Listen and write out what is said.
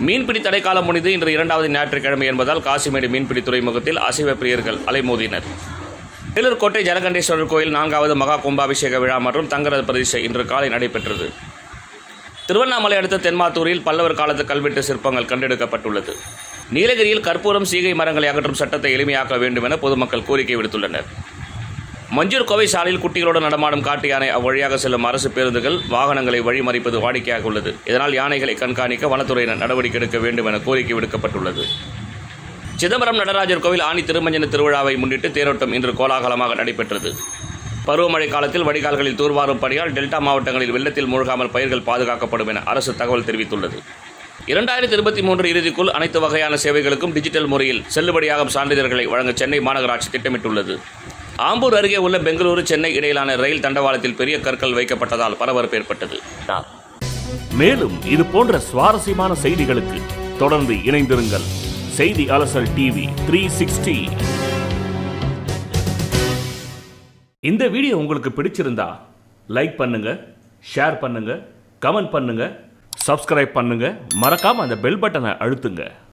மீன்பிடி தடைக்காலம் முடிந்து இன்று இரண்டாவது ஞாயிற்றுக்கிழமை என்பதால் காசிமேடு மீன்பிடி துறைமுகத்தில் அசைவ பிரியர்கள் அலைமோதினர் வேலூர் கோட்டை ஜலகண்டேஸ்வரர் கோயில் நான்காவது மகா கும்பாபிஷேக விழா மற்றும் தங்கரத பிரதிஷ்டை இன்று காலை நடைபெற்றது திருவண்ணாமலை அடுத்த தென்மாத்தூரில் பல்லவர் காலத்து கல்வெட்டு சிற்பங்கள் கண்டெடுக்கப்பட்டுள்ளது நீலகிரியில் கற்பூரம் சீகை மரங்களை அகற்றும் சட்டத்தை எளிமையாக்க வேண்டும் என பொதுமக்கள் கோரிக்கை விடுத்துள்ளனர் மஞ்சூர் கோவை சாலையில் குட்டிகளோடு நடமாடும் காட்டு யானை அவ்வழியாக செல்லும் அரசு பேருந்துகள் வாகனங்களை வழிமறிப்பது வாடிக்கையாக உள்ளது இதனால் யானைகளை கண்காணிக்க வனத்துறையினர் நடவடிக்கை எடுக்க வேண்டும் என கோரிக்கை விடுக்கப்பட்டுள்ளது சிதம்பரம் நடராஜர் கோவில் ஆணி திருமஞ்சன திருவிழாவை முன்னிட்டு தேரோட்டம் இன்று கோலாகலமாக நடைபெற்றது பருவமழை காலத்தில் வடிகால்களில் தூர்வாரும் பணியால் டெல்டா மாவட்டங்களில் வெள்ளத்தில் மூழ்காமல் பயிர்கள் பாதுகாக்கப்படும் என அரசு தகவல் தெரிவித்துள்ளது இரண்டாயிரத்தி இருபத்தி மூன்று இறுதிக்குள் அனைத்து வகையான சேவைகளுக்கும் டிஜிட்டல் முறையில் செல்லுபடியாகும் சான்றிதழ்களை வழங்க சென்னை மாநகராட்சி திட்டமிட்டுள்ளது ஆம்பூர் அருகே உள்ள பெங்களூரு சென்னை இடையிலான ரயில் தண்டவாளத்தில் பெரிய கற்கள் வைக்கப்பட்டதால் பரபரப்பு ஏற்பட்டது மேலும் இது போன்ற சுவாரஸ்யமான செய்திகளுக்கு தொடர்ந்து இணைந்திருங்கள் செய்தி அலசல் டிவி த்ரீ சிக்ஸ்டி இந்த வீடியோ உங்களுக்கு பிடிச்சிருந்தா லைக் பண்ணுங்க ஷேர் பண்ணுங்க கமெண்ட் பண்ணுங்க சப்ஸ்கிரைப் பண்ணுங்க மறக்காம அந்த பெல் பட்டனை அழுத்துங்க